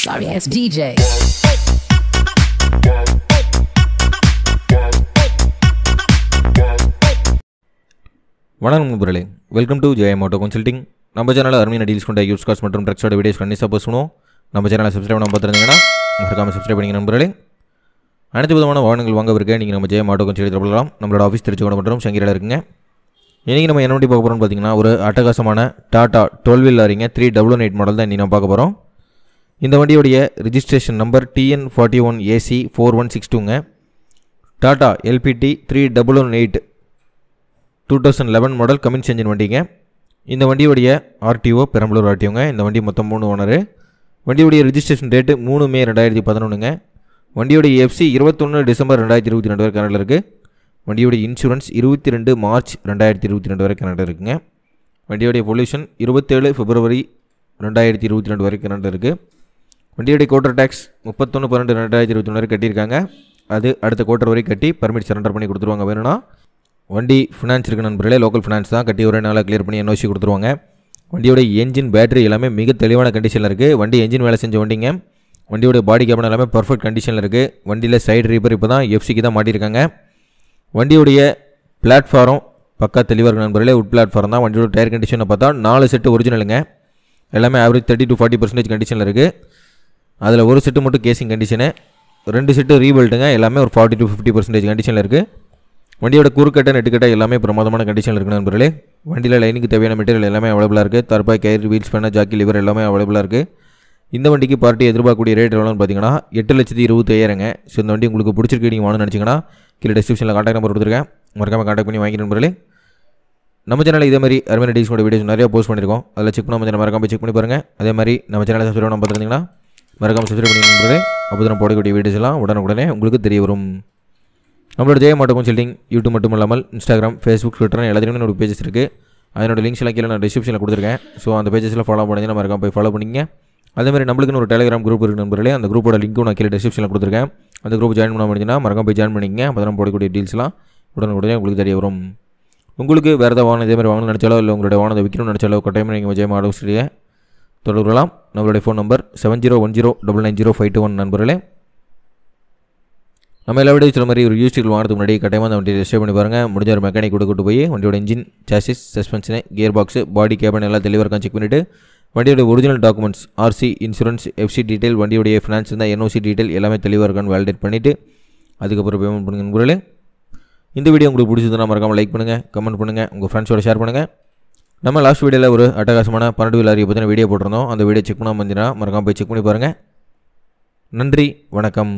Sorry ass DJ. வணக்கம் நண்பர்களே welcome to Jayam auto consulting நம்ம சேனலில் அருமையான டீல்ஸ் கொண்ட யூஸ் காஸ்ட் மற்றும் ட்ரக்ஸோட வீடியோஸ் கண்டிப்பாக போஸ்ட் நம்ம சேனலை சப்ஸ்கிரைப் பண்ண பார்த்துருந்தீங்கன்னா மறக்காமல் சப்ஸ்கிரைப் பண்ணிங்க நண்பர்களே அனைத்து விதமான வாகனங்கள் வாங்க இருக்க நீங்கள் நம்ம ஜெயம் ஆட்டோ கன்சல்டி சொல்லலாம் நம்மளோட ஆஃபீஸ் திருச்சிக்கோணம் மற்றும் சங்கிரியில் இருக்குங்க இன்றைக்கி நம்ம என்ன வண்டி பார்க்க போகிறோம்னு பார்த்தீங்கன்னா ஒரு அட்டகாசமான டாட்டா டுவெல் வீல் லாரிங்க த்ரீ டபுள் எயிட் மாடல் தான் இன்றைக்கி நம்ம பார்க்க போகிறோம் இந்த வண்டியோடைய registration number TN forty one AC four one six டூங்க Tata LPT three double one eight two thousand eleven model Cummins engine வண்டிங்க இந்த வண்டியோடைய ஆர்டிஓ பெரம்பலூர் ஆர்டிஓங்க இந்த வண்டி மொத்தம் மூணு ஓனர் வண்டியோடைய ரிஜிஸ்ட்ரேஷன் டேட்டு மூணு மே ரெண்டாயிரத்தி பதினொன்றுங்க வண்டியோடைய எஃப்சி இருபத்தொன்று டிசம்பர் ரெண்டாயிரத்தி இருபத்தி ரெண்டு வரை கனடில் இருக்குது வண்டியோடைய இன்சூரன்ஸ் இருபத்தி ரெண்டு மார்ச் ரெண்டாயிரத்தி இருபத்தி ரெண்டு வரை கனடில் இருக்குங்க வண்டியோடைய பொல்யூஷன் இருபத்தேழு பிப்ரவரி ரெண்டாயிரத்தி இருபத்தி ரெண்டு வரை கனடில் இருக்குது வண்டியோடைய கோட்டர் டேக்ஸ் முப்பத்தொன்று பன்னெண்டு ரெண்டாயிரத்தி இருபத்தி ஒன்று வரை கட்டியிருக்காங்க அது அடுத்த கோட்டர் வரை கட்டி பர்மிட் சரண்டர் பண்ணி கொடுத்துருவாங்க வேணும்னா வண்டி ஃபினான்ஸ் இருக்கு நண்பர்களே லோக்கல் ஃபினான்ஸ் தான் கட்டி ஒரே நாளாக கிளியர் பண்ணி என்ஓசி கொடுத்துருவாங்க வண்டியோட என்ஜின் பேட்டரி எல்லாமே மிக தெளிவான கண்டிஷனில் இருக்குது வண்டி என்ஜின் வேலை செஞ்ச வண்டிங்க வண்டியோட பாடி கேபின் எல்லாமே பர்ஃபெக்ட் கண்டிஷனில் இருக்குது வண்டியில் சைடு ரீப்பர் இப்போ தான் எஃப்சிக்கு தான் மாட்டியிருக்காங்க வண்டியுடைய பிளாட்ஃபாரம் பக்கா தெளிவாக இருக்கு நண்பர்களே உட் பிளாட்ஃபாரம் தான் வண்டியோட டயர் கண்டிஷனை பார்த்தா நாலு செட்டு ஒரிஜினலுங்க எல்லாமே average thirty to forty percentage கண்டிஷனில் இருக்குது அதில் ஒரு செட்டு மட்டும் கேசிங் கண்டிஷனு ரெண்டு செட்டு ரீபில்ட்டுங்க எல்லாமே ஒரு ஃபார்ட்டி டு ஃபிஃப்டி பர்சன்டேஜ் கண்டிஷனில் இருக்குது வண்டியோட குறுக்கட்டை நெட்டுக்கட்டை எல்லாமே பிரமாதமான கண்டிஷனில் இருக்குது நண்பர்களே வண்டியில் லைனுக்கு தேவையான மெட்டீரியல் எல்லாமே அவைலபிளாக இருக்குது தர்பாய் கயிறு வீல்ஸ் பண்ண ஜாக்கி லிவர் எல்லாமே அவைலபிளாக இருக்குது இந்த வண்டிக்கு பார்ட்டி எதிர்பார்க்கக்கூடிய ரேட் எவ்வளோன்னு பார்த்தீங்கன்னா எட்டு லட்சத்தி இருபத்தையாயிரங்க ஸோ இந்த வண்டி உங்களுக்கு பிடிச்சிருக்கு நீங்கள் வாங்கணும்னு நினச்சிங்கன்னா கீழே டிஸ்கிரிப்ஷனில் காண்டாக்ட் நம்பர் கொடுத்துருக்கேன் மறக்காமல் காண்டாக்ட் பண்ணி வாங்கி நண்பர்களே நம்ம சேனலில் இதே மாதிரி அருமையான டீல்ஸோட வீடியோஸ் நிறைய போஸ்ட் பண்ணியிருக்கோம் அதில் செக் பண்ண நம்ம மறக்காம செக் பண்ணி பாருங்கள் அதே மாதிரி நம்ம சேனலை சப்ஸ்கிரைப் பண்ண பார்த்துருந்தீங்கன்னா மறக்காமல் சப்ஸ்கிரைப் பண்ணி நண்பர்களே அப்போ தான் போடக்கூடிய வீடியோஸ் எல்லாம் உடனுக்குடனே உங்களுக்கு தெரிய வரும் நம்மளோட ஜெய மாட்டோம் கன்சல்டிங் யூடியூப் மட்டும் இல்லாமல் இன்ஸ்டாகிராம் ஃபேஸ்புக் ட்விட்டர் எல்லாத்துலேயுமே என்னோட பேஜஸ் இருக்குது அதனோட லிங்க்ஸ் எல்லாம் கீழே நான் டிஸ்கிரிப்ஷனில் கொடுத்துருக்கேன் ஸோ அந்த பேஜஸில் ஃபாலோ பண்ணிங்கன்னா மறக்காம போய் ஃபாலோ பண்ணிங்க அதே மாதிரி நம்மளுக்குன்னு ஒரு டெலிகிராம் குரூப் இருக்குது நண்பர்களே அந்த குரூப்போட லிங்க்கும் நான் கீழே டிஸ்கிரிப்ஷனில் கொடுத்துருக்கேன் அந்த குரூப் ஜாயின் பண்ண முடிஞ்சுன்னா மறக்காம போய் ஜாயின் பண்ணிங்க அப்போ தான் போடக்கூடிய டீல்ஸ்லாம் உடனுக்குடனே உங்களுக்கு தெரிய வரும் உங்களுக்கு வேறு ஏதாவது வாகனம் இதே மாதிரி வாங்கணும்னு நினச்சாலோ இல்லை உங்களுடைய வாகனத்தை விற்கணும்னு நினச்சாலோ கட்டாயம் நீங்கள் விஜய் மாடோஸ்லேயே தொடர்புலாம் நம்மளுடைய phone number seven zero one zero double nine zero five two one நண்பர்களே நம்ம எல்லா வீடியோ சொல்ல மாதிரி ஒரு யூஸ்டில் வாங்குறதுக்கு முன்னாடி கட்டாயமாக அந்த வண்டியை ரெஜிஸ்டர் பண்ணி பாருங்கள் முடிஞ்ச ஒரு மெக்கானிக் கூட கூட்டு போய் வண்டியோட இன்ஜின் சாசிஸ் சஸ்பென்ஷனு கியர் பாக்ஸ் பாடி கேபின் எல்லாம் தெளிவாக இருக்கான்னு செக் பண்ணிவிட்டு வண்டியோட original documents RC insurance FC detail வண்டியோடைய ஃபினான்ஸ் இருந்தால் என்ஓசி டீட்டெயில் எல்லாமே தெளிவாக இருக்கான்னு வேலிடேட் பண்ணிவிட்டு அதுக்கப்புறம் பேமெண்ட் பண்ணுங்க நண்பர்களே இந்த வீடியோ உங்களுக்கு பிடிச்சதுன்னா மறக்காமல் லைக் பண்ணுங்கள் கமெண்ட் பண்ணுங்கள் உங்கள் ஃப்ரெண்ட்ஸோட ஷேர் பண்ணுங்கள் நம்ம லாஸ்ட் வீடியோவில் ஒரு அட்டகாசமான பன்னெண்டு வீலாரியை பற்றின வீடியோ போட்டிருந்தோம் அந்த வீடியோ செக் பண்ணாமல் இருந்தீங்கன்னா மறக்காமல் போய் செக் பண்ணி பாருங்கள் நன்றி வணக்கம்